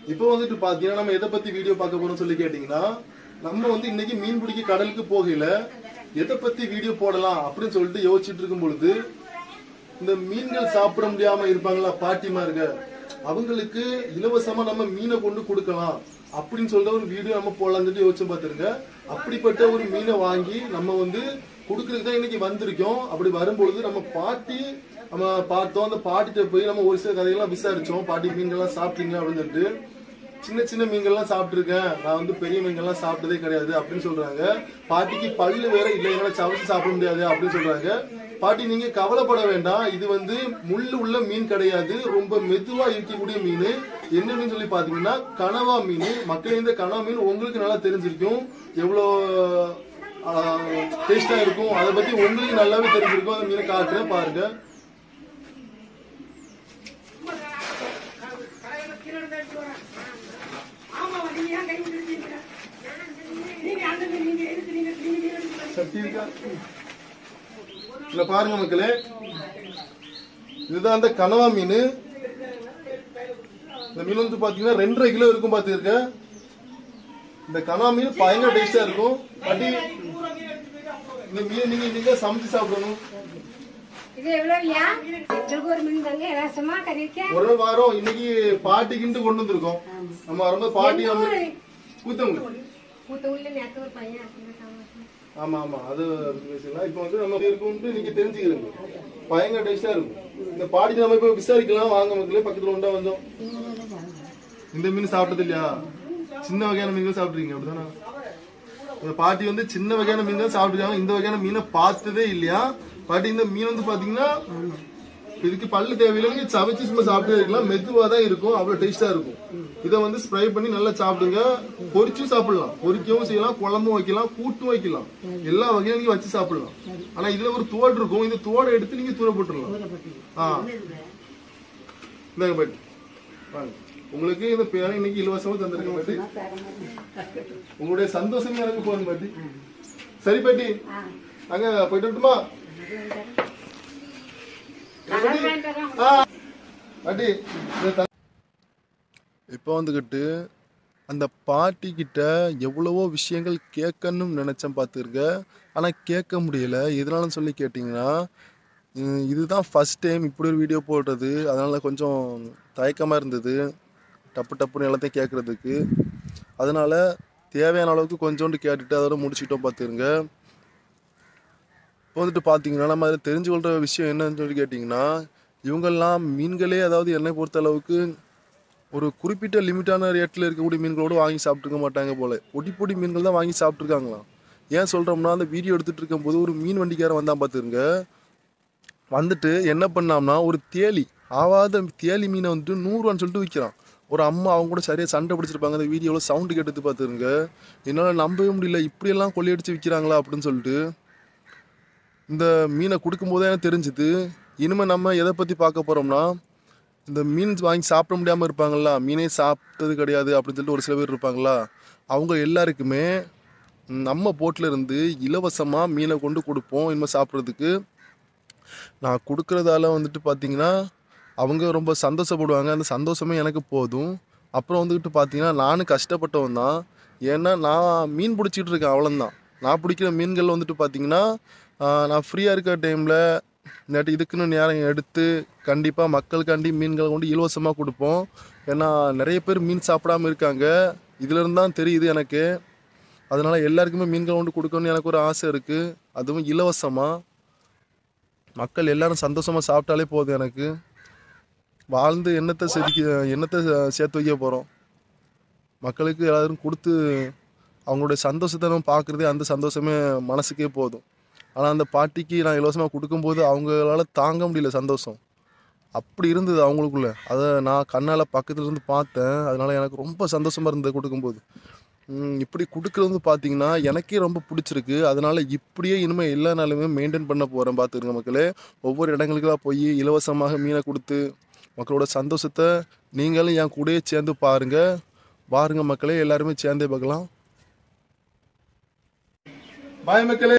இப்போ வந்துட்டு பாத்தீங்கன்னா நம்ம எதை பத்தி வீடியோ பார்க்க போறோம்னு சொல்லி கேட்டீங்கன்னா நம்ம வந்து இன்னைக்கு மீன் பிடிக்க கடலுக்கு போகல எதை பத்தி வீடியோ போடலாம் அப்படின்னு சொல்லிட்டு யோசிச்சுட்டு இருக்கும் பொழுது இந்த மீன்கள் சாப்பிட முடியாம இருப்பாங்களா பாட்டிமாருங்க அவங்களுக்கு இலவசமா நம்ம மீனை கொண்டு கொடுக்கலாம் அப்படின்னு சொல்லிட்டு ஒரு வீடியோ நம்ம போடலாம்னு சொல்லிட்டு யோசிச்சு பார்த்துருங்க அப்படிப்பட்ட ஒரு மீனை வாங்கி நம்ம வந்து கொடுக்கறதுக்கு தான் இன்னைக்கு வந்திருக்கோம் அப்படி வரும்பொழுது நம்ம பாட்டி நம்ம பார்த்தோம் அந்த பாட்டிட்ட போய் நம்ம ஒரு சில கதைகள்லாம் விசாரிச்சோம் பாட்டி மீன்கள்லாம் சாப்பிட்டீங்களா அப்படின்னு சொல்லிட்டு சின்ன சின்ன மீன்கள்லாம் சாப்பிட்டுருக்கேன் நான் வந்து பெரிய மீன்கள்லாம் சாப்பிட்டதே கிடையாது அப்படின்னு சொல்றாங்க பாட்டிக்கு பல்லு வேற இல்லைங்களா சவச்சு சாப்பிட முடியாது அப்படின்னு சொல்றாங்க பாட்டி நீங்க கவலைப்பட வேண்டாம் இது வந்து முள்ளு உள்ள மீன் கிடையாது ரொம்ப மெதுவா இருக்கக்கூடிய மீன் என்ன மீன் சொல்லி பாத்தீங்கன்னா கனவா மீன் மக்கள் இந்த கனவா மீன் உங்களுக்கு நல்லா தெரிஞ்சிருக்கும் எவ்வளோ டேஸ்டா இருக்கும் அதை பத்தி உங்களுக்கு நல்லாவே தெரிஞ்சிருக்கும் அந்த மீனை காட்டுறேன் பாருங்க சக்தி இருக்கா இல்ல பாருங்க மக்களே இதுதான் அந்த கனவா மீன் இந்த மீன் வந்து பாத்தீங்கன்னா ரெண்டரை கிலோ இருக்கும் பாத்துருக்க இந்த கனவா மீன் பயங்கர டேஸ்டா இருக்கும் பாட்டி இந்த மீன் நீங்க நீங்க சமைச்சு சாப்பிடணும் இது எவ்வளவுயா எங்களுக்கு ஒரு மீன் தாங்க ரசமா கறிக்க ஒரு வாரம் இன்னைக்கு பாட்டிக்கிட்டு கொண்டு வந்திருக்கோம் நம்ம வரும்போது பாட்டி நம்ம கூத்தவங்க மூத்த உள்ள நேரத்து ஒரு பையன் அப்படின்னா சமைச்சு. ஆமா ஆமா அது பேசலாம் இப்போ வந்து நம்ம இருக்கும்ட்டு நீங்க தெரிஞ்சுக்கிறீங்க பயங்கர டேஸ்டா இருக்கும் இந்த பாடி நம்ம இப்ப விசாரிக்கலாம் வாங்க மக்களே பக்கத்துல உண்டா வந்தோம் இந்த மீன் சாப்பிட்டது இல்லையா சின்ன வகையான மீன்கள் சாப்பிட்றீங்க அப்படிதானே இந்த பாட்டி வந்து சின்ன வகையான மீன் தான் சாப்பிட்டுருக்காங்க இந்த வகையான மீனை பார்த்ததே இல்லையா பாட்டி இந்த மீன் வந்து பாத்தீங்கன்னா இதுக்கு பல்லு தேவையில்லை நீங்க சமைச்சு சும்மா சாப்பிட்டே இருக்கலாம் மெதுவா தான் இருக்கும் அவ்வளவு டேஸ்டா இருக்கும் இதை வந்து ஸ்ப்ரை பண்ணி நல்லா சாப்பிடுங்க பொரிச்சும் சாப்பிடலாம் பொரிக்கவும் செய்யலாம் குழம்பும் வைக்கலாம் கூட்டும் வைக்கலாம் எல்லா வகையும் நீங்க வச்சு சாப்பிடலாம் ஆனா இதுல ஒரு தோடு இருக்கும் இந்த தோடை எடுத்து நீங்க தூர போட்டுடலாம் ஆ இந்தாங்க பாட்டி வாங்க உங்களுக்கு இந்த பேரை இன்னைக்கு இலவசமா தந்திருக்க பாட்டி உங்களுடைய சந்தோஷமே எனக்கு போதும் பாட்டி சரி பாட்டி அங்க போயிட்டு வரட்டுமா ஆ. பாட்டி இந்த த- இப்போ வந்துக்கிட்டு அந்த பாட்டி கிட்ட எவ்வளவோ விஷயங்கள் கேட்கணும்னு நினைச்சேன் பார்த்துருக்க ஆனால் கேட்க முடியல எதனால சொல்லி கேட்டிங்கன்னா உம், இதுதான் ஃபர்ஸ்ட் டைம் இப்படி ஒரு வீடியோ போடுறது அதனால கொஞ்சம் தயக்கமாக இருந்தது டப்பு டப்புன்னு எல்லாத்தையும் கேட்குறதுக்கு அதனால தேவையான அளவுக்கு கொஞ்சோண்டு கேட்டுட்டு அதோட முடிச்சுட்டோம் பார்த்துருங்க இப்போ வந்துட்டு பார்த்தீங்கன்னா நம்ம அதில் தெரிஞ்சு கொள்கிற விஷயம் என்னன்னு சொல்லி கேட்டிங்கன்னா இவங்கெல்லாம் மீன்களே அதாவது என்னை பொறுத்த அளவுக்கு ஒரு குறிப்பிட்ட லிமிட்டான ரேட்டில் இருக்கக்கூடிய மீன்களோடு வாங்கி சாப்பிட்டுருக்க மாட்டாங்க போல பொடி பொடி மீன்கள் தான் வாங்கி சாப்பிட்ருக்காங்களாம் ஏன் சொல்கிறோம்னா அந்த வீடியோ எடுத்துகிட்டு இருக்கும்போது ஒரு மீன் வண்டிக்காரன் வந்தான் பார்த்துருங்க வந்துட்டு என்ன பண்ணாம்னா ஒரு தேலி ஆவாத தேலி மீனை வந்துட்டு நூறுரூவான்னு சொல்லிட்டு விற்கிறான் ஒரு அம்மா அவங்க கூட சரியாக சண்டை பிடிச்சிருப்பாங்க அந்த வீடியோவில் சவுண்டு கேட்டது பார்த்துருங்க என்னால் நம்பவே முடியல இப்படியெல்லாம் கொள்ளையடிச்சு விற்கிறாங்களா அப்படின்னு சொல்லிட்டு இந்த மீனை கொடுக்கும்போதே எனக்கு தெரிஞ்சுது இனிமேல் நம்ம எதை பற்றி பார்க்க போகிறோம்னா இந்த மீன் வாங்கி சாப்பிட முடியாமல் இருப்பாங்களா மீனே சாப்பிட்டது கிடையாது அப்படின்னு சொல்லிட்டு ஒரு சில பேர் இருப்பாங்களா அவங்க எல்லாருக்குமே நம்ம போட்டில் இருந்து இலவசமாக மீனை கொண்டு கொடுப்போம் இனிமேல் சாப்பிட்றதுக்கு நான் கொடுக்குறதால வந்துட்டு பார்த்தீங்கன்னா அவங்க ரொம்ப சந்தோஷப்படுவாங்க அந்த சந்தோஷமே எனக்கு போதும் அப்புறம் வந்துக்கிட்டு பார்த்தீங்கன்னா நானும் கஷ்டப்பட்டவன் தான் ஏன்னா நான் மீன் பிடிச்சிட்டு இருக்கேன் அவ்வளோதான் நான் பிடிக்கிற மீன்கள் வந்துட்டு பார்த்தீங்கன்னா ஆஹ், நான் ஃப்ரீயாக இருக்க டைமில் நேற்று இதுக்குன்னு நேரம் எடுத்து கண்டிப்பாக மக்களுக்காண்டி மீன்களை கொண்டு இலவசமாக கொடுப்போம் ஏன்னா நிறைய பேர் மீன் சாப்பிடாம இருக்காங்க இதுலேருந்து தான் தெரியுது எனக்கு அதனால் எல்லாருக்குமே மீன்கள் கொண்டு கொடுக்கணும்னு எனக்கு ஒரு ஆசை இருக்குது அதுவும் இலவசமாக மக்கள் எல்லாரும் சந்தோஷமாக சாப்பிட்டாலே போதும் எனக்கு வாழ்ந்து என்னத்தை செதுக்கி என்னத்தை சே- சேர்த்து வைக்க போகிறோம் மக்களுக்கு எல்லாரும் கொடுத்து அவங்களுடைய சந்தோஷத்தை நம்ம பார்க்குறதே அந்த சந்தோஷமே மனசுக்கே போதும் ஆனால் அந்த பாட்டிக்கு நான் இலவசமாக கொடுக்கும்போது அவங்களால தாங்க முடியல சந்தோஷம் அப்படி இருந்தது அவங்களுக்குள்ள அதை நான் கண்ணால் பக்கத்துல இருந்து பார்த்தேன் அதனால எனக்கு ரொம்ப சந்தோஷமாக இருந்தது கொடுக்கும்போது ம், இப்படி கொடுக்குறது வந்து பார்த்தீங்கன்னா எனக்கே ரொம்ப பிடிச்சிருக்கு அதனால இப்படியே இனிமேல் எல்லா நாளுமே மெயின்டைன் பண்ண போகிறேன் பார்த்துருங்க மக்களே ஒவ்வொரு இடங்களுக்கெல்லாம் போய் இலவசமாக மீனை கொடுத்து மக்களோட சந்தோஷத்தை நீங்களும் என் கூடயே சேர்ந்து பாருங்க பாருங்க மக்களே எல்லாருமே சேர்ந்தே பார்க்கலாம் பாய் மக்களே